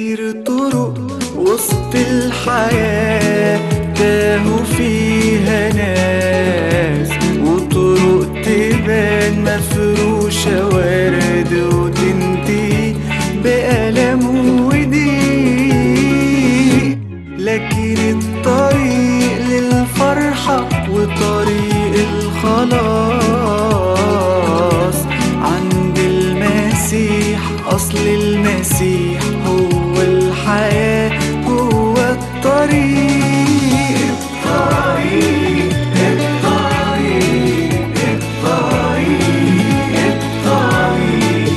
كتير طرق وسط الحياة تاهوا فيها ناس وطرق تبان مفروشة ورد وتنتهي بألم وضيق لكن الطريق للفرحة وطريق الخلاص عند المسيح أصل المسيح هو الحياة هو الطريق الطريق الطريق الطريق الطريق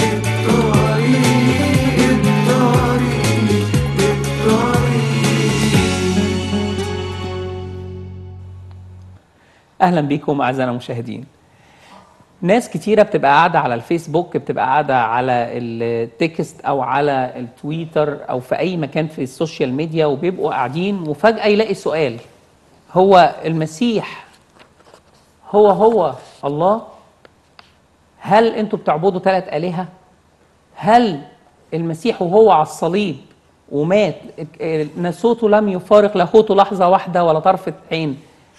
الطريق الطريق الطريق اهلا بيكم اعزائنا المشاهدين ناس كتيرة بتبقى قاعدة على الفيسبوك بتبقى قاعدة على التكست أو على التويتر أو في أي مكان في السوشيال ميديا وبيبقوا قاعدين وفجأة يلاقي سؤال هو المسيح هو هو الله هل أنتوا بتعبدوا ثلاث آلهة هل المسيح وهو على الصليب ومات ناسوته لم يفارق لاهوته لحظة واحدة ولا طرفة عين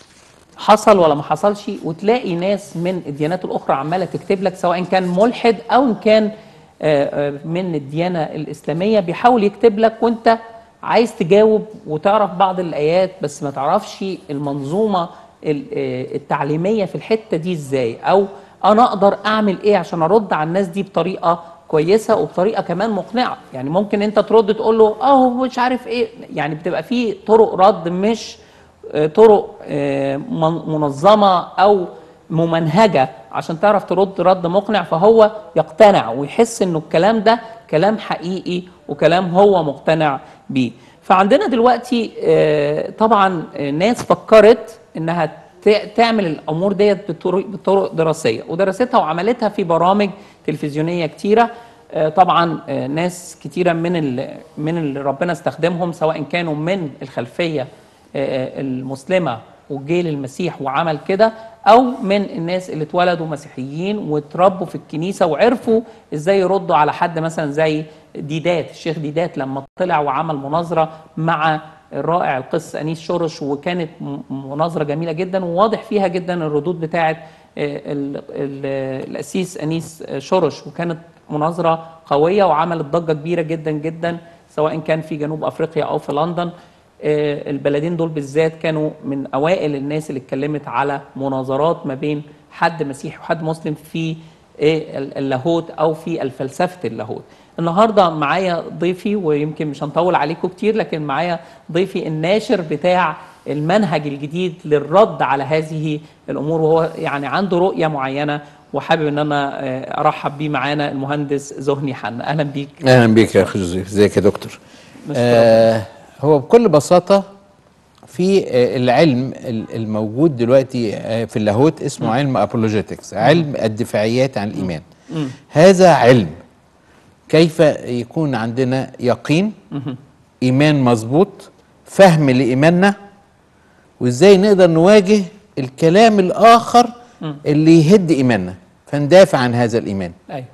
حصل ولا ما حصلش وتلاقي ناس من الديانات الاخرى عماله تكتب لك سواء كان ملحد او ان كان آه، آه، من الديانه الاسلاميه بيحاول يكتب لك وانت عايز تجاوب وتعرف بعض الايات بس ما تعرفش المنظومه ال- آه، التعليميه في الحته دي ازاي او انا اقدر اعمل ايه عشان ارد على الناس دي بطريقه كويسه وبطريقه كمان مقنعه يعني ممكن انت ترد تقول له اه مش عارف ايه يعني بتبقى في طرق رد مش آه، طرق آه، من- منظمه او ممنهجه عشان تعرف ترد رد مقنع فهو يقتنع ويحس انه الكلام ده كلام حقيقي وكلام هو مقتنع بيه فعندنا دلوقتي آه، طبعا آه، ناس فكرت انها ت- تعمل الامور ديت بطرق بطرق دراسيه ودراستها وعملتها في برامج تلفزيونيه كتيره آه، طبعا آه، ناس كتيره من ال- من اللي ربنا استخدمهم سواء كانوا من الخلفيه آه، المسلمه وجيل المسيح وعمل كده او من الناس اللي اتولدوا مسيحيين واتربوا في الكنيسه وعرفوا ازاي يردوا على حد مثلا زي ديدات الشيخ ديدات لما طلع وعمل مناظره مع الرائع القس انيس شرش وكانت م- مناظره جميله جدا وواضح فيها جدا الردود بتاعه آه، ال- ال- الاسيس انيس شرش وكانت مناظره قويه وعملت ضجه كبيره جدا جدا سواء كان في جنوب افريقيا او في لندن آه، البلدين دول بالذات كانوا من اوائل الناس اللي اتكلمت على مناظرات ما بين حد مسيحي وحد مسلم في آه، ال- اللاهوت او في الفلسفه اللاهوت. النهارده معايا ضيفي ويمكن مش هنطول عليكم كتير لكن معايا ضيفي الناشر بتاع المنهج الجديد للرد على هذه الامور وهو يعني عنده رؤيه معينه وحابب ان انا آه، ارحب بيه معانا المهندس زهني حن اهلا بيك اهلا بيك يا اخي جوزيف ازيك يا دكتور مشكور. آه هو بكل بساطه في آه، العلم ال- الموجود دلوقتي آه، في اللاهوت اسمه علم ابولوجيتكس علم الدفاعيات عن الايمان هذا علم كيف يكون عندنا يقين ايمان مظبوط فهم لايماننا وازاي نقدر نواجه الكلام الاخر اللي يهد ايماننا فندافع عن هذا الايمان ايوه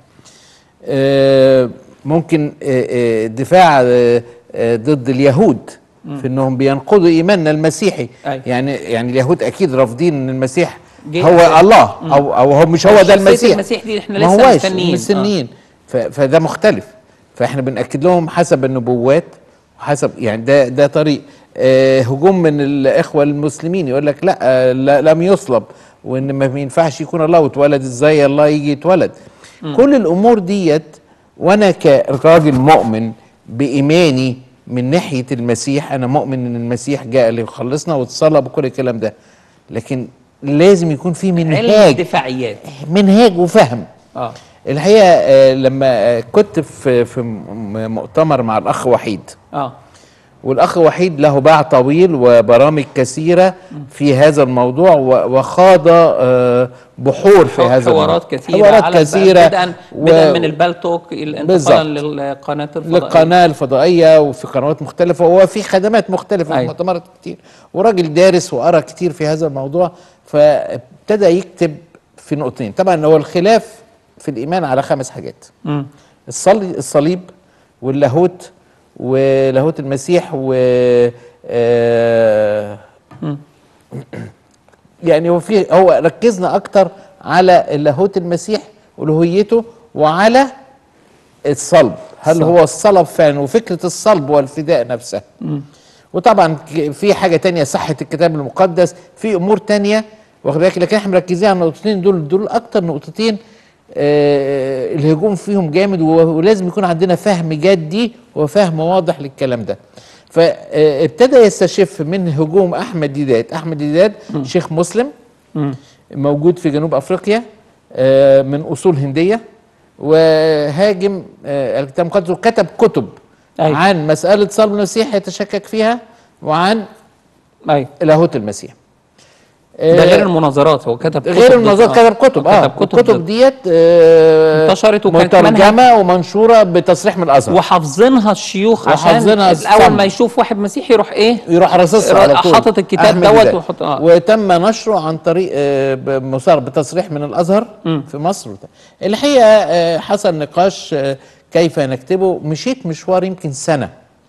آه، ممكن آه، آه، دفاع آه، آه، ضد اليهود في انهم بينقضوا ايماننا المسيحي أيوة. يعني يعني اليهود اكيد رافضين ان المسيح جه- هو الله او او هو مش هو ده شخصية المسيح المسيح دي إحنا ما لسه هواش مستنيين. مستنيين ف- فده مختلف فاحنا بناكد لهم حسب النبوات وحسب يعني ده ده طريق آه هجوم من الاخوه المسلمين يقول لك لا, آه لا لم يصلب وان ما ينفعش يكون الله واتولد ازاي الله يجي يتولد كل الامور ديت وانا كراجل مؤمن بايماني من ناحيه المسيح انا مؤمن ان المسيح جاء ليخلصنا واتصلب وكل الكلام ده لكن لازم يكون في علم منهاج الدفاعيات منهاج وفهم اه الحقيقه آه، لما آه، كنت في في م- مؤتمر مع الاخ وحيد اه والاخ وحيد له باع طويل وبرامج كثيره في هذا الموضوع و- وخاض آه، بحور في هذا حوارات الموضوع. كثيرة حوارات على كثيره بدءا و- بدءا من البالتوك انتقالا بالظبط. للقناة الفضائية للقناه الفضائيه وفي قنوات مختلفه وفي خدمات مختلفه أيوة. في مؤتمرات كتير وراجل دارس وقرا كتير في هذا الموضوع فابتدى يكتب في نقطتين طبعا هو الخلاف في الايمان على خمس حاجات مم. الصلي الصليب واللاهوت ولاهوت المسيح و آه، يعني هو في هو ركزنا اكتر على لاهوت المسيح والوهيته وعلى الصلب هل الصلب. هو الصلب فعلا وفكره الصلب والفداء نفسها وطبعا ك- في حاجه تانية صحه الكتاب المقدس في امور تانية واخد بالك لكن احنا مركزين على النقطتين دول دول اكتر نقطتين آه الهجوم فيهم جامد و- ولازم يكون عندنا فهم جدي وفهم واضح للكلام ده فابتدى يستشف من هجوم احمد ديدات احمد ديدات شيخ مسلم موجود في جنوب افريقيا آه، من اصول هنديه وهاجم آه، الكتاب المقدس وكتب كتب أيوة. عن مساله صلب المسيح يتشكك فيها وعن ايوه لاهوت المسيح ده آه، غير المناظرات هو كتب كتب غير ضد- المناظرات آه. كتب كتب اه كتب كتب الكتب ضد. ديت آه، انتشرت وكانت مترجمه ومنشوره بتصريح من الازهر وحافظينها الشيوخ عشان وحافظينها الاول الصم. ما يشوف واحد مسيحي يروح ايه يروح رصصها على طول حاطط الكتاب أحمد دوت ديدات. ويحط- آه. وتم نشره عن طريق آه، بمصار بتصريح من الازهر في مصر الحقيقه آه، حصل نقاش آه، كيف نكتبه مشيت مشوار يمكن سنه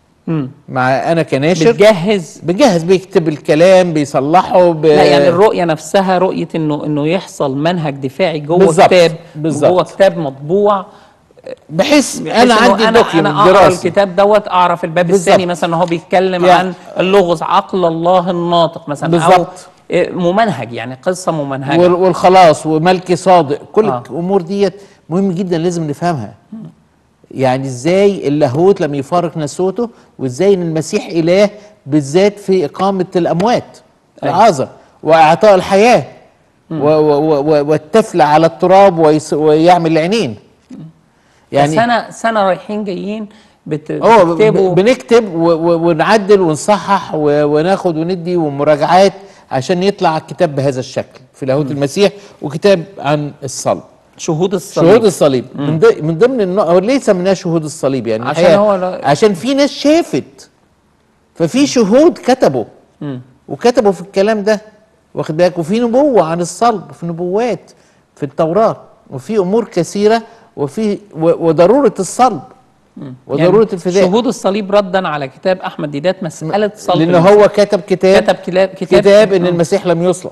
مع انا كناشر بتجهز بنجهز بيكتب الكلام بيصلحه ب... لا يعني الرؤيه نفسها رؤيه انه انه يحصل منهج دفاعي جوه بالظبط، كتاب بالظبط. جوه كتاب مطبوع بحيث بحيث انا إنه عندي انا دوكيومنت انا اقرا دراسي الكتاب دوت اعرف الباب بالظبط. الثاني مثلا هو بيتكلم يعني- عن اللغز عقل الله الناطق مثلا بالظبط. او إيه، ممنهج يعني قصه ممنهجه وال- والخلاص وملكي صادق كل آه. الامور ديت مهم جدا لازم نفهمها يعني ازاي اللاهوت لم يفارق نسوته وازاي ان المسيح اله بالذات في اقامه الاموات أيوة. العازر واعطاء الحياه و- و- و- والتفل على التراب ويس- ويعمل العينين يعني يعني سنه سنه رايحين جايين بت... اه ب- بتكتبوا بنكتب و- و- ونعدل ونصحح و- وناخد وندي ومراجعات عشان يطلع الكتاب بهذا الشكل في لاهوت المسيح وكتاب عن الصلب شهود الصليب شهود الصليب من, ض- من ضمن النوع هو ليه سميناه شهود الصليب يعني عشان الحقيقة هو لا- عشان في ناس شافت ففي شهود كتبوا وكتبوا في الكلام ده واخد بالك وفي نبوه عن الصلب وفي نبوات في التوراه وفي امور كثيره وفي و- وضروره الصلب وضروره يعني الفداء شهود الصليب ردا على كتاب احمد ديدات مساله صلب لان المسيح. هو كتب كتاب كتب كتاب كتاب, كتاب ان المسيح لم يصلب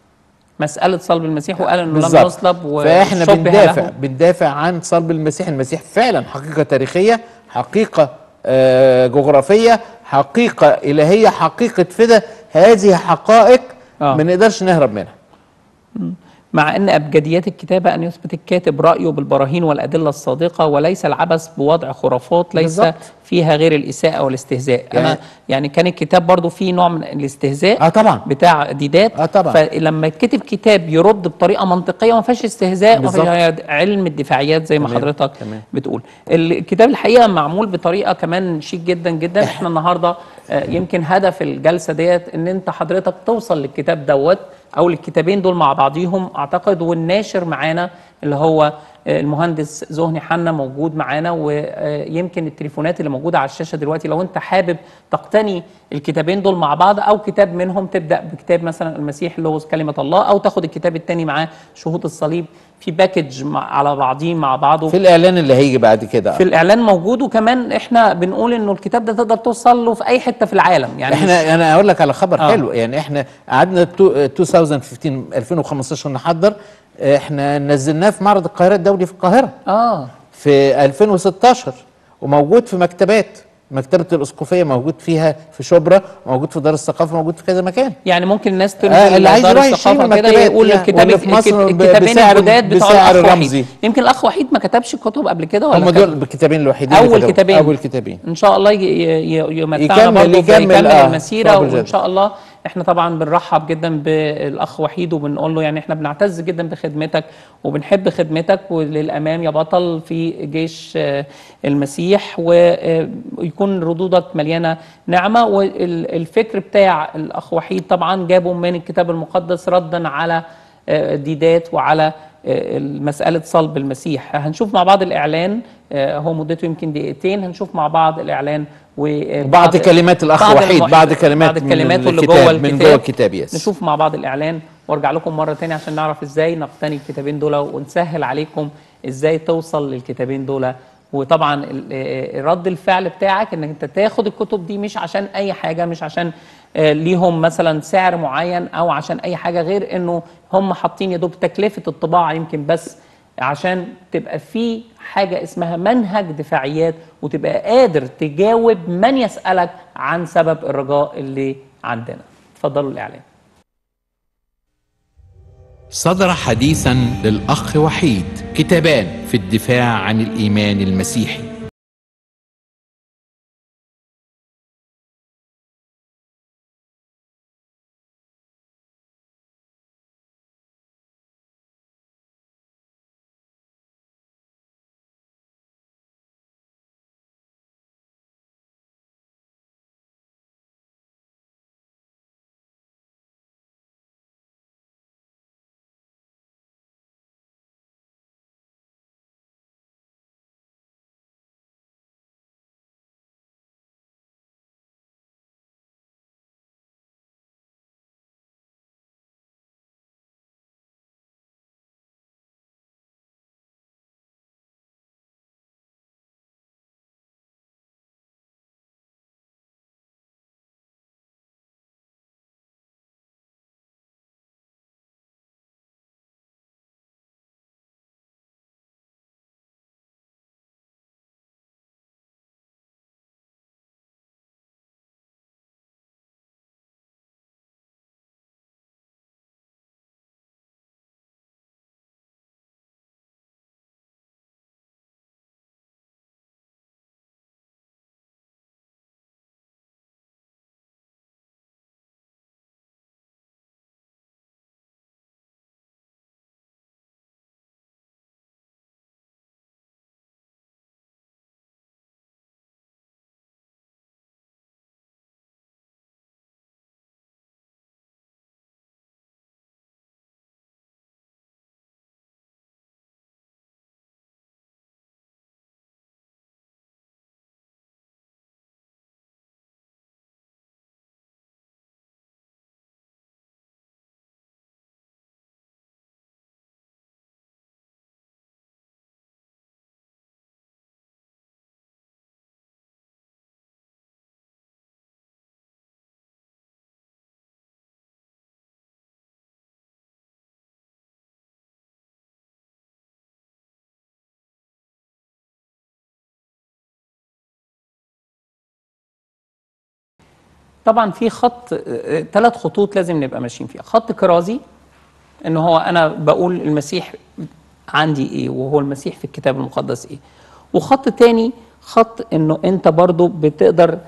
مساله صلب المسيح وقال انه لم بالظبط. يصلب فاحنا وشبه بندافع له. بندافع عن صلب المسيح المسيح فعلا حقيقه تاريخيه حقيقه آه، جغرافيه حقيقه الهيه حقيقه فدا هذه حقائق آه. ما نقدرش نهرب منها مع ان ابجديات الكتابه ان يثبت الكاتب رايه بالبراهين والادله الصادقه وليس العبث بوضع خرافات ليس بالظبط. فيها غير الاساءه والاستهزاء يعني- انا يعني كان الكتاب برضو فيه نوع من الاستهزاء اه طبعا بتاع ديدات آه طبعا. فلما يتكتب كتاب يرد بطريقه منطقيه ما فيهاش استهزاء ما بالظبط. فيهاش علم الدفاعيات زي ما تمام، حضرتك تمام. بتقول الكتاب الحقيقه معمول بطريقه كمان شيك جدا جدا احنا النهارده آه، يمكن هدف الجلسه ديت ان انت حضرتك توصل للكتاب دوت او للكتابين دول مع بعضيهم اعتقد والناشر معانا اللي هو آه، المهندس زهني حنا موجود معانا ويمكن التليفونات اللي موجوده على الشاشه دلوقتي لو انت حابب تقتني الكتابين دول مع بعض او كتاب منهم تبدا بكتاب مثلا المسيح لغز كلمه الله او تاخد الكتاب الثاني معاه شهود الصليب في باكج مع على بعضيه مع بعضه في الاعلان اللي هيجي بعد كده في الاعلان موجود وكمان احنا بنقول انه الكتاب ده تقدر توصل له في اي حته في العالم يعني مش- احنا انا اقول لك على خبر آه. آه. حلو يعني احنا قعدنا تو- 2015 2015 نحضر احنا نزلناه في معرض القاهره الدولي في القاهره اه في 2016 وموجود في مكتبات مكتبة الأسقفية موجود فيها في شبرا موجود في دار الثقافة موجود في كذا مكان يعني ممكن الناس تنزل آه، اللي عايز دار يروح يشتري الثقافه كده المكتبات يقول يعني، الكتاب ولا في مصر الكت- ب- الكتابين بسعر- الجداد بتوع بسعر الاخ وحيد رمزي. يمكن الاخ وحيد ما كتبش كتب قبل كده ولا هم كتب؟ دول الكتابين الوحيدين اللي اول كتبوا. كتابين أول كتابين ان شاء الله ي- ي- ي- يمتعنا يكمل- برضه يكمل، يكمل آه، المسيره صعب وان جدا. شاء الله احنا طبعا بنرحب جدا بالاخ وحيد وبنقول له يعني احنا بنعتز جدا بخدمتك وبنحب خدمتك وللامام يا بطل في جيش آه، المسيح ويكون ردودك مليانه نعمه والفكر بتاع الاخ وحيد طبعا جابه من الكتاب المقدس ردا على آه، ديدات وعلى آه، مسألة صلب المسيح هنشوف مع بعض الإعلان آه، هو مدته يمكن دقيقتين هنشوف مع بعض الإعلان وبعض بعض كلمات الأخ وحيد بعض كلمات بعض الكلمات من اللي الكتاب جوه من الكتاب جوه الكتاب يس نشوف مع بعض الإعلان وارجع لكم مرة تاني عشان نعرف إزاي نقتني الكتابين دول ونسهل عليكم إزاي توصل للكتابين دول وطبعا ال- آه، رد الفعل بتاعك انك انت تاخد الكتب دي مش عشان اي حاجه مش عشان آه، ليهم مثلا سعر معين او عشان اي حاجه غير انه هم حاطين يا دوب تكلفه الطباعه يمكن بس عشان تبقى في حاجه اسمها منهج دفاعيات وتبقى قادر تجاوب من يسالك عن سبب الرجاء اللي عندنا اتفضلوا الاعلان صدر حديثا للأخ وحيد كتابان في الدفاع عن الإيمان المسيحي طبعا في خط ثلاث خطوط لازم نبقى ماشيين فيها خط كرازي ان هو انا بقول المسيح عندي ايه وهو المسيح في الكتاب المقدس ايه وخط تاني خط انه انت برضو بتقدر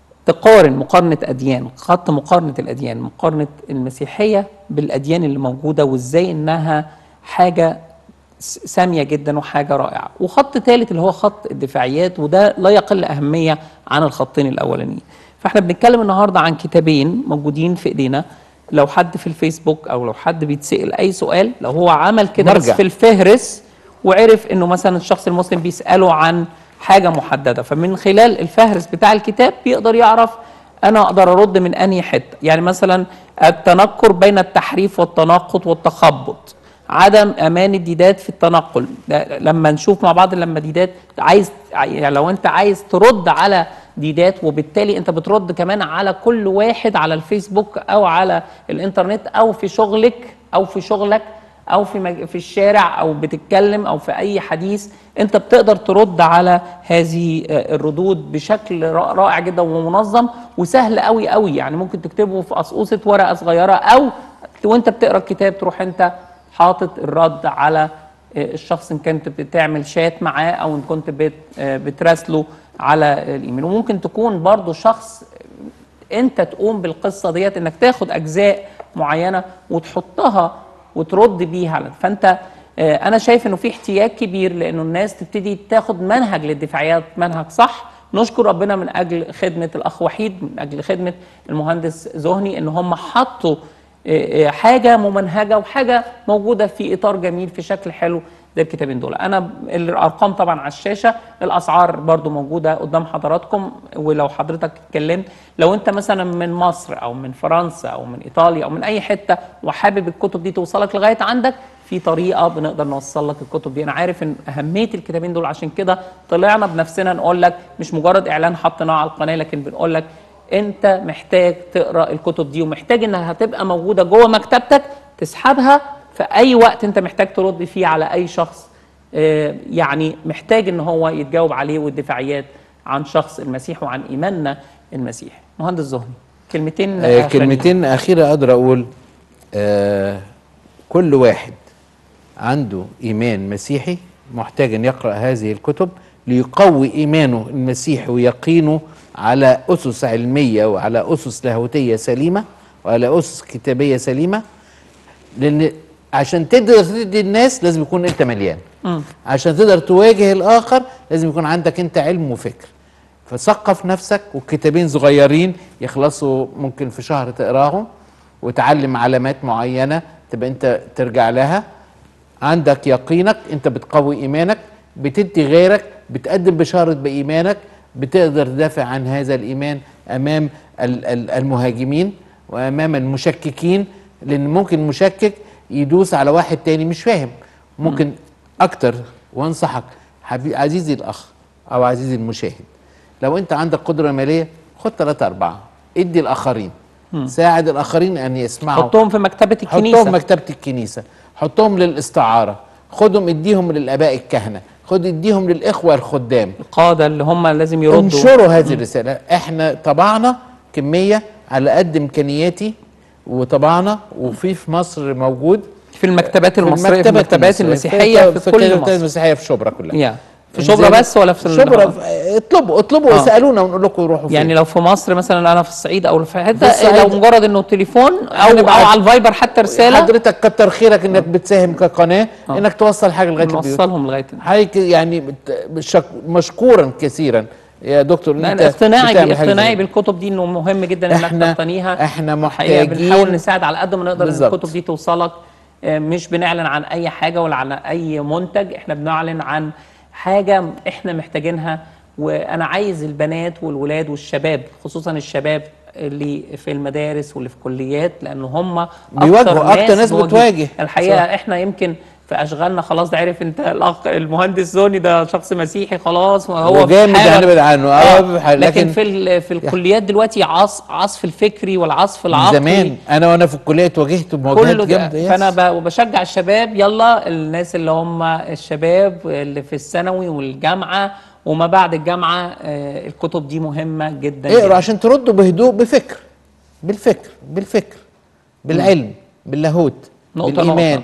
تقارن مقارنة أديان خط مقارنة الأديان مقارنة المسيحية بالأديان اللي موجودة وإزاي إنها حاجة س- سامية جدا وحاجة رائعة وخط ثالث اللي هو خط الدفاعيات وده لا يقل أهمية عن الخطين الأولانيين فاحنا بنتكلم النهاردة عن كتابين موجودين في إيدينا لو حد في الفيسبوك أو لو حد بيتسأل أي سؤال لو هو عمل كده بس مرجع. في الفهرس وعرف انه مثلا الشخص المسلم بيساله عن حاجه محدده فمن خلال الفهرس بتاع الكتاب بيقدر يعرف انا اقدر ارد من انهي حته يعني مثلا التنكر بين التحريف والتناقض والتخبط عدم امان الديدات في التنقل ده لما نشوف مع بعض لما ديدات عايز يعني لو انت عايز ترد على ديدات وبالتالي انت بترد كمان على كل واحد على الفيسبوك او على الانترنت او في شغلك او في شغلك او في مج... في الشارع او بتتكلم او في اي حديث انت بتقدر ترد على هذه آه، الردود بشكل را- رائع جدا ومنظم وسهل قوي قوي يعني ممكن تكتبه في قصقوصه ورقه صغيره او وانت بتقرا الكتاب تروح انت حاطط الرد على آه، الشخص ان كنت بتعمل شات معاه او ان كنت بت... آه، بتراسله على الايميل وممكن تكون برضو شخص انت تقوم بالقصه ديت انك تاخد اجزاء معينه وتحطها وترد بيها على فانت آه، انا شايف انه في احتياج كبير لانه الناس تبتدي تاخد منهج للدفاعيات منهج صح نشكر ربنا من اجل خدمه الاخ وحيد من اجل خدمه المهندس زهني ان هم حطوا آه، آه، حاجه ممنهجه وحاجه موجوده في اطار جميل في شكل حلو ده الكتابين دول انا الارقام طبعا على الشاشه الاسعار برضو موجوده قدام حضراتكم ولو حضرتك اتكلمت لو انت مثلا من مصر او من فرنسا او من ايطاليا او من اي حته وحابب الكتب دي توصلك لغايه عندك في طريقه بنقدر نوصل لك الكتب دي انا عارف ان اهميه الكتابين دول عشان كده طلعنا بنفسنا نقول لك مش مجرد اعلان حطيناه على القناه لكن بنقول لك انت محتاج تقرا الكتب دي ومحتاج انها هتبقى موجوده جوه مكتبتك تسحبها في اي وقت انت محتاج ترد فيه على اي شخص آه، يعني محتاج ان هو يتجاوب عليه والدفاعيات عن شخص المسيح وعن ايماننا المسيحي مهندس زهني كلمتين آه آخرين. كلمتين أخيرة أقدر أقول آه كل واحد عنده إيمان مسيحي محتاج أن يقرأ هذه الكتب ليقوي إيمانه المسيحي ويقينه على أسس علمية وعلى أسس لاهوتية سليمة وعلى أسس كتابية سليمة لأن عشان تقدر تدي الناس لازم يكون أنت مليان عشان تقدر تواجه الآخر لازم يكون عندك أنت علم وفكر فثقف نفسك وكتابين صغيرين يخلصوا ممكن في شهر تقراهم وتعلم علامات معينة تبقى انت ترجع لها عندك يقينك انت بتقوي ايمانك بتدي غيرك بتقدم بشارة بإيمانك بتقدر تدافع عن هذا الإيمان أمام ال- ال- المهاجمين وأمام المشككين لأن ممكن المشكك يدوس على واحد تاني مش فاهم ممكن أكتر وأنصحك حبيبي عزيزي الأخ أو عزيزي المشاهد لو أنت عندك قدرة مالية خد ثلاثة أربعة ادي الآخرين ساعد الآخرين أن يسمعوا حطهم في مكتبه الكنيسه حطهم مكتبة الكنيسة حطهم للاستعارة خدهم اديهم للآباء الكهنة خد اديهم للإخوة الخدام القاده اللي هم لازم يردوا انشروا هذه الرسالة احنا طبعنا كمية على قد إمكانياتي وطبعنا وفي في مصر موجود في المكتبات المصريه في المكتبة المكتبات الكنيسية. المسيحيه في, كل المكتبات مصر المسيحية في شبرا كلها يا في إنزين- شبرا بس ولا في شبرا المحافظة؟ في- اطلبوا اطلبوا آه. واسالونا ونقول لكم روحوا فين يعني لو في مصر مثلا انا في الصعيد او في حته في الصعيد. لو مجرد انه تليفون او او هنبعت- على الفايبر حتى رساله حضرتك كتر خيرك انك بتساهم كقناه انك توصل حاجه لغايه البيوت نوصلهم لغايه حضرتك يعني بت- بشك- مشكورا كثيرا يا دكتور إن لا انت أنا اقتناعي بتعمل حاجة اقتناعي زي كده. بالكتب دي انه مهم جدا انك احنا تقتنيها احنا حقيقة محتاجين بنحاول نساعد على قد ما نقدر ان بالظبط. الكتب دي توصلك آه، مش بنعلن عن اي حاجه ولا عن اي منتج احنا بنعلن عن حاجه احنا محتاجينها وانا عايز البنات والولاد والشباب خصوصا الشباب اللي في المدارس واللي في كليات لان هم بيواجهوا أكتر ناس بتواجه. الحقيقه صح. احنا يمكن في اشغالنا خلاص ده عرف انت الاخ المهندس زوني ده شخص مسيحي خلاص وهو في وجامد حالة- هنبعد عنه اه بح- لكن, لكن في ال- في الكليات دلوقتي عص عصف الفكري والعصف من العقلي زمان انا وانا في الكليه اتواجهت بمواجهات كله ده جامده يس. فانا ب- وبشجع الشباب يلا الناس اللي هم الشباب اللي في الثانوي والجامعه وما بعد الجامعه آه، الكتب دي مهمه جدا اقروا جداً. عشان تردوا بهدوء بفكر بالفكر بالفكر بالعلم باللاهوت نقطة بالايمان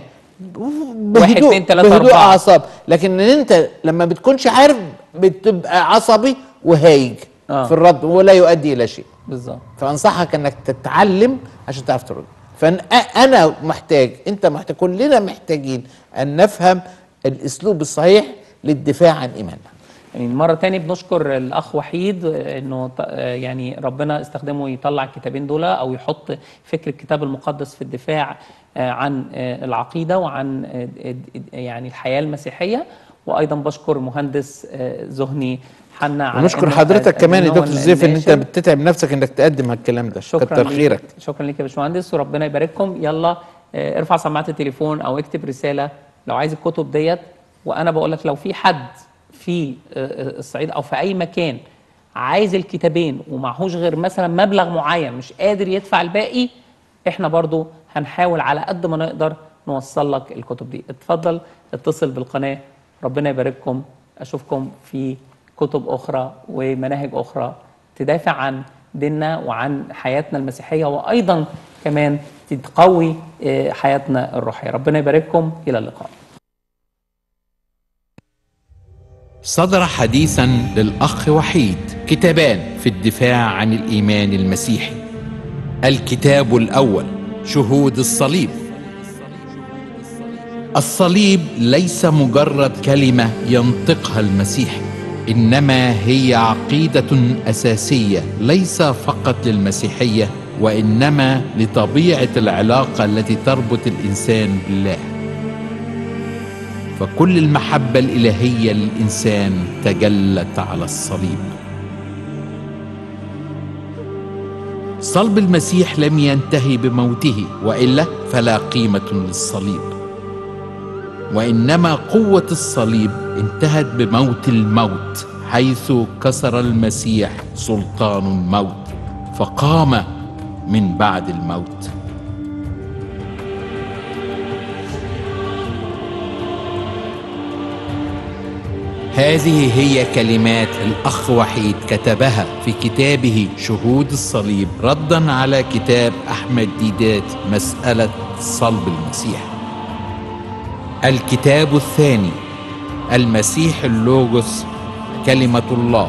واحد، اتنين، تلاتة، بهدوء أربعة. اعصاب لكن ان انت لما بتكونش عارف بتبقى عصبي وهايج آه. في الرد ولا يؤدي الى شيء بالظبط فانصحك انك تتعلم عشان تعرف ترد فانا محتاج انت محتاج كلنا محتاجين ان نفهم الاسلوب الصحيح للدفاع عن ايماننا يعني مرة تاني بنشكر الأخ وحيد آه، إنه ط- آه، يعني ربنا استخدمه يطلع الكتابين دول أو يحط فكر الكتاب المقدس في الدفاع آه، عن آه، العقيدة وعن آه، آه، آه، يعني الحياة المسيحية وأيضا بشكر مهندس آه، زهني حنا على ونشكر إنه- حضرتك آه، كمان يا إن هو دكتور زيف ان انت الناشر. بتتعب نفسك انك تقدم الكلام ده شكرا كتر ليك. خيرك شكرا ليك يا باشمهندس وربنا يبارككم يلا آه، ارفع سماعه التليفون او اكتب رساله لو عايز الكتب ديت وانا بقول لك لو في حد في آه، الصعيد او في اي مكان عايز الكتابين ومعهوش غير مثلا مبلغ معين مش قادر يدفع الباقي احنا برضو هنحاول على قد ما نقدر نوصل لك الكتب دي اتفضل اتصل بالقناه ربنا يبارككم اشوفكم في كتب اخرى ومناهج اخرى تدافع عن ديننا وعن حياتنا المسيحيه وايضا كمان تقوي آه، حياتنا الروحيه ربنا يبارككم الى اللقاء صدر حديثا للأخ وحيد كتابان في الدفاع عن الإيمان المسيحي الكتاب الأول شهود الصليب الصليب ليس مجرد كلمة ينطقها المسيح إنما هي عقيدة أساسية ليس فقط للمسيحية وإنما لطبيعة العلاقة التي تربط الإنسان بالله فكل المحبة الإلهية للإنسان تجلت على الصليب صلب المسيح لم ينتهي بموته والا فلا قيمه للصليب وانما قوه الصليب انتهت بموت الموت حيث كسر المسيح سلطان الموت فقام من بعد الموت هذه هي كلمات الأخ وحيد كتبها في كتابه شهود الصليب ردا على كتاب أحمد ديدات مسألة صلب المسيح الكتاب الثاني المسيح اللوجوس كلمة الله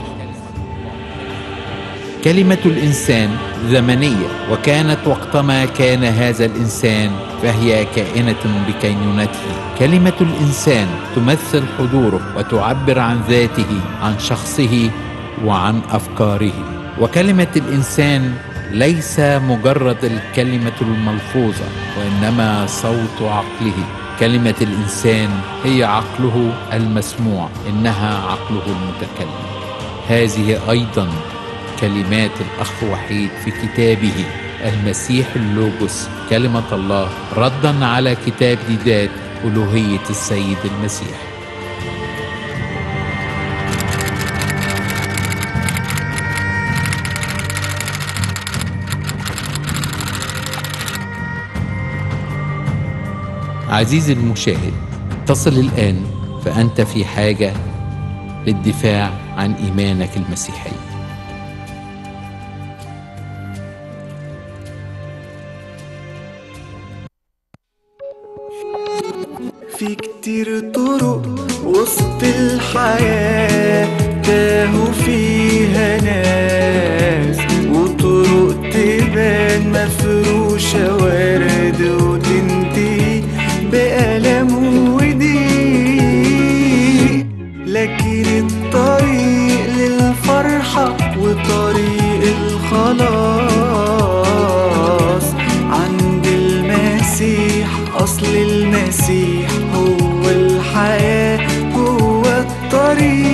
كلمة الإنسان زمنية وكانت وقتما كان هذا الإنسان فهي كائنة بكينونته كلمة الإنسان تمثل حضوره وتعبر عن ذاته عن شخصه وعن أفكاره وكلمة الإنسان ليس مجرد الكلمة الملفوظة وإنما صوت عقله كلمة الإنسان هي عقله المسموع إنها عقله المتكلم هذه أيضا كلمات الأخ وحيد في كتابه المسيح اللوجوس كلمة الله ردا على كتاب ديدات ألوهية السيد المسيح عزيزي المشاهد اتصل الآن فأنت في حاجة للدفاع عن إيمانك المسيحي في كتير طرق وسط الحياة تاهوا فيها ناس وطرق تبان مفروشة ورد وتنتهي بألم وضيق لكن الطريق للفرحة وطريق الخلاص عند المسيح أصل المسيح هو الحياة هو الطريق